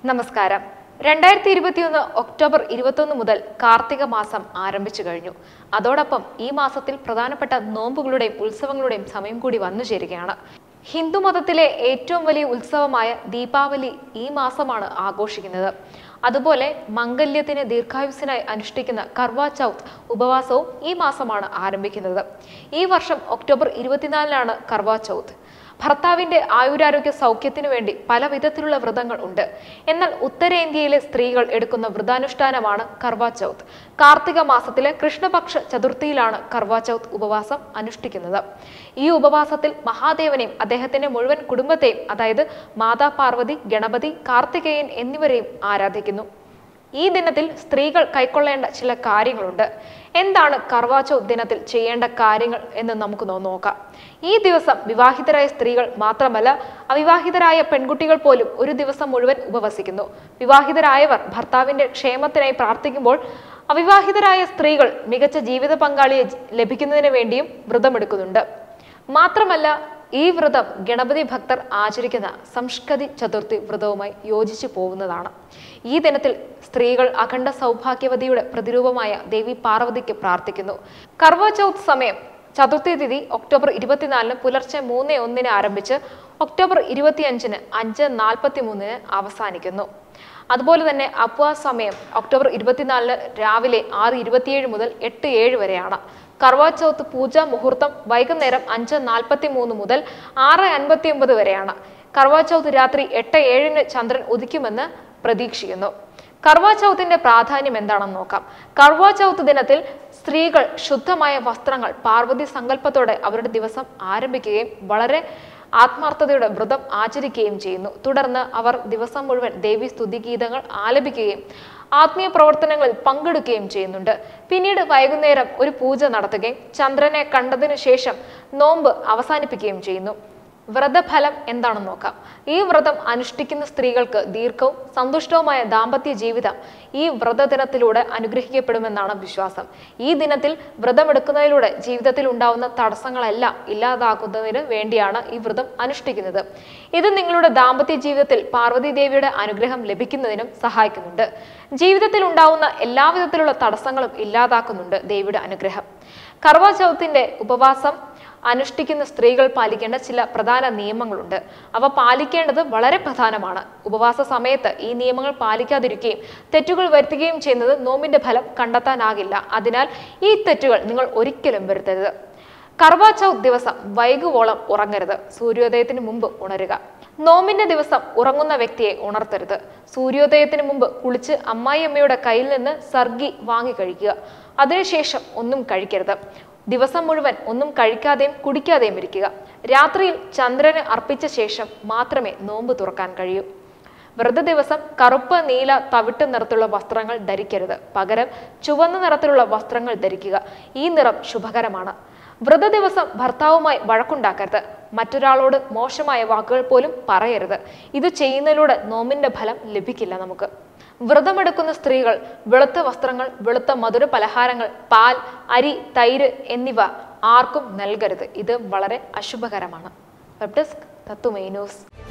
നമസ്കാരം രണ്ടായിരത്തി ഇരുപത്തിയൊന്ന് ഒക്ടോബർ ഇരുപത്തൊന്ന് മുതൽ കാർത്തിക മാസം ആരംഭിച്ചു കഴിഞ്ഞു അതോടൊപ്പം ഈ മാസത്തിൽ പ്രധാനപ്പെട്ട നോമ്പുകളുടെയും ഉത്സവങ്ങളുടെയും സമയം കൂടി വന്നു ചേരുകയാണ് ഹിന്ദു മതത്തിലെ ഏറ്റവും വലിയ ഉത്സവമായ ദീപാവലി ഈ മാസമാണ് ആഘോഷിക്കുന്നത് അതുപോലെ മംഗല്യത്തിന് ദീർഘായുസിനായി അനുഷ്ഠിക്കുന്ന കർവ ചൗത്ത് ഉപവാസവും ഈ മാസമാണ് ആരംഭിക്കുന്നത് ഈ വർഷം ഒക്ടോബർ ഇരുപത്തിനാലിനാണ് കർവ ചൗത്ത് ഭർത്താവിന്റെ ആയുരാരോഗ്യ സൗഖ്യത്തിനു വേണ്ടി പല വിധത്തിലുള്ള വ്രതങ്ങൾ ഉണ്ട് എന്നാൽ ഉത്തരേന്ത്യയിലെ സ്ത്രീകൾ എടുക്കുന്ന വ്രതാനുഷ്ഠാനമാണ് കർവാ ചൗത്ത് കാർത്തിക മാസത്തിലെ കൃഷ്ണപക്ഷ ചതുർത്ഥിയിലാണ് കർവാ ചൗത്ത് ഉപവാസം അനുഷ്ഠിക്കുന്നത് ഈ ഉപവാസത്തിൽ മഹാദേവനെയും അദ്ദേഹത്തിന്റെ മുഴുവൻ കുടുംബത്തെയും അതായത് മാതാ പാർവതി ഗണപതി കാർത്തികേയൻ എന്നിവരെയും ആരാധിക്കുന്നു ഈ ദിനത്തിൽ സ്ത്രീകൾ കൈക്കൊള്ളേണ്ട ചില കാര്യങ്ങളുണ്ട് എന്താണ് കർവാച്ചോ ദിനത്തിൽ ചെയ്യേണ്ട കാര്യങ്ങൾ എന്ന് നമുക്ക് നോ- നോക്കാം ഈ ദിവസം വിവാഹിതരായ സ്ത്രീകൾ മാത്രമല്ല അവിവാഹിതരായ പെൺകുട്ടികൾ പോലും ഒരു ദിവസം മുഴുവൻ ഉപവസിക്കുന്നു വിവാഹിതരായവർ ഭർത്താവിന്റെ ക്ഷേമത്തിനായി പ്രാർത്ഥിക്കുമ്പോൾ അവിവാഹിതരായ സ്ത്രീകൾ മികച്ച ജീവിത പങ്കാളിയെ ജ- ലഭിക്കുന്നതിന് വേണ്ടിയും വ്രതമെടുക്കുന്നുണ്ട് മാത്രമല്ല ഈ വ്രതം ഗണപതി ഭക്തർ ആചരിക്കുന്ന സംഷ്കതി ചതുർത്ഥി വ്രതവുമായി യോജിച്ചു പോകുന്നതാണ് ഈ ദിനത്തിൽ സ്ത്രീകൾ അഖണ്ഡ സൗഭാഗ്യവതിയുടെ പ്രതിരൂപമായ ദേവി പാർവതിക്ക് പ്രാർത്ഥിക്കുന്നു കർവ ചൗത്ത് സമയം ചതുർത്ഥി തിഥി ഒക്ടോബർ ഇരുപത്തിനാലിന് പുലർച്ചെ മൂന്ന് ഒന്നിന് ആരംഭിച്ച് ഒക്ടോബർ ഇരുപത്തിയഞ്ചിന് അഞ്ച് നാൽപ്പത്തി മൂന്നിന് അവസാനിക്കുന്നു അതുപോലെ തന്നെ അപ്വാ സമയം ഒക്ടോബർ ഇരുപത്തിനാലിന് രാവിലെ ആറ് ഇരുപത്തിയേഴ് മുതൽ എട്ട് ഏഴ് വരെയാണ് കർവാ ചൗത്ത് പൂജ മുഹൂർത്തം വൈകുന്നേരം അഞ്ച് നാൽപ്പത്തി മൂന്ന് മുതൽ ആറ് അൻപത്തി ഒമ്പത് വരെയാണ് കർവാ ചൗത്ത് രാത്രി എട്ട് ഏഴിന് ചന്ദ്രൻ ഉദിക്കുമെന്ന് പ്രതീക്ഷിക്കുന്നു കർവാ ചൗത്തിന്റെ പ്രാധാന്യം എന്താണെന്ന് നോക്കാം കർവാ ചൗത്ത് ദിനത്തിൽ സ്ത്രീകൾ ശുദ്ധമായ വസ്ത്രങ്ങൾ പാർവതി സങ്കല്പത്തോടെ അവരുടെ ദിവസം ആരംഭിക്കുകയും വളരെ ആത്മാർത്ഥതയുടെ വ്രതം ആചരിക്കുകയും ചെയ്യുന്നു തുടർന്ന് അവർ ദിവസം മുഴുവൻ ദേവി സ്തുതിഗീതങ്ങൾ ആലപിക്കുകയും ആത്മീയ പ്രവർത്തനങ്ങളിൽ പങ്കെടുക്കുകയും ചെയ്യുന്നുണ്ട് പിന്നീട് വൈകുന്നേരം ഒരു പൂജ നടത്തുകയും ചന്ദ്രനെ കണ്ടതിനു ശേഷം നോമ്പ് അവസാനിപ്പിക്കുകയും ചെയ്യുന്നു വ്രതഫലം എന്താണെന്ന് നോക്കാം ഈ വ്രതം അനുഷ്ഠിക്കുന്ന സ്ത്രീകൾക്ക് ദീർഘവും സന്തുഷ്ടവുമായ ദാമ്പത്യ ജീവിതം ഈ വ്രതദിനത്തിലൂടെ അനുഗ്രഹിക്കപ്പെടുമെന്നാണ് വിശ്വാസം ഈ ദിനത്തിൽ വ്രതമെടുക്കുന്നതിലൂടെ ജീവിതത്തിൽ ഉണ്ടാവുന്ന തടസ്സങ്ങളെല്ലാം ഇല്ലാതാക്കുന്നതിന് വേണ്ടിയാണ് ഈ വ്രതം അനുഷ്ഠിക്കുന്നത് ഇത് നിങ്ങളുടെ ദാമ്പത്യ ജീവിതത്തിൽ പാർവതി ദേവിയുടെ അനുഗ്രഹം ലഭിക്കുന്നതിനും സഹായിക്കുന്നുണ്ട് ജീവിതത്തിൽ ഉണ്ടാവുന്ന എല്ലാവിധത്തിലുള്ള തടസ്സങ്ങളും ഇല്ലാതാക്കുന്നുണ്ട് ദേവിയുടെ അനുഗ്രഹം കർവാ ചൗത്തിന്റെ ഉപവാസം അനുഷ്ഠിക്കുന്ന സ്ത്രീകൾ പാലിക്കേണ്ട ചില പ്രധാന നിയമങ്ങളുണ്ട് അവ പാലിക്കേണ്ടത് വളരെ പ്രധാനമാണ് ഉപവാസ സമയത്ത് ഈ നിയമങ്ങൾ പാലിക്കാതിരിക്കുകയും തെറ്റുകൾ വരുത്തുകയും ചെയ്യുന്നത് നോമ്പിന്റെ ഫലം കണ്ടെത്താനാകില്ല അതിനാൽ ഈ തെറ്റുകൾ നിങ്ങൾ ഒരിക്കലും വരുത്തരുത് കർവാ ചൗത്ത് ദിവസം വൈകുവോളം ഉറങ്ങരുത് സൂര്യോദയത്തിന് മുമ്പ് ഉണരുക നോമ്പിന്റെ ദിവസം ഉറങ്ങുന്ന വ്യക്തിയെ ഉണർത്തരുത് സൂര്യോദയത്തിന് മുമ്പ് കുളിച്ച് അമ്മായിയമ്മയുടെ കയ്യിൽ നിന്ന് സർഗി വാങ്ങി കഴിക്കുക അതിനുശേഷം ഒന്നും കഴിക്കരുത് ദിവസം മുഴുവൻ ഒന്നും കഴിക്കാതെയും കുടിക്കാതെയും ഇരിക്കുക രാത്രിയിൽ ചന്ദ്രന് അർപ്പിച്ച ശേഷം മാത്രമേ നോമ്പ് തുറക്കാൻ കഴിയൂ വ്രത ദിവസം കറുപ്പ് നീല തവിട്ട് നിറത്തിലുള്ള വസ്ത്രങ്ങൾ ധരിക്കരുത് പകരം ചുവന്ന നിറത്തിലുള്ള വസ്ത്രങ്ങൾ ധരിക്കുക ഈ നിറം ശുഭകരമാണ് വ്രത ദിവസം ഭർത്താവുമായി വഴക്കുണ്ടാക്കരുത് മറ്റൊരാളോട് മോശമായ വാക്കുകൾ പോലും പറയരുത് ഇത് ചെയ്യുന്നതിലൂടെ നോമ്പിന്റെ ഫലം ലഭിക്കില്ല നമുക്ക് വ്രതമെടുക്കുന്ന സ്ത്രീകൾ വെളുത്ത വസ്ത്രങ്ങൾ വെളുത്ത മധുര പലഹാരങ്ങൾ പാൽ അരി തൈര് എന്നിവ ആർക്കും നൽകരുത് ഇത് വളരെ അശുഭകരമാണ് വെബ് ഡെസ്ക് തത്തുമൈ ന്യൂസ്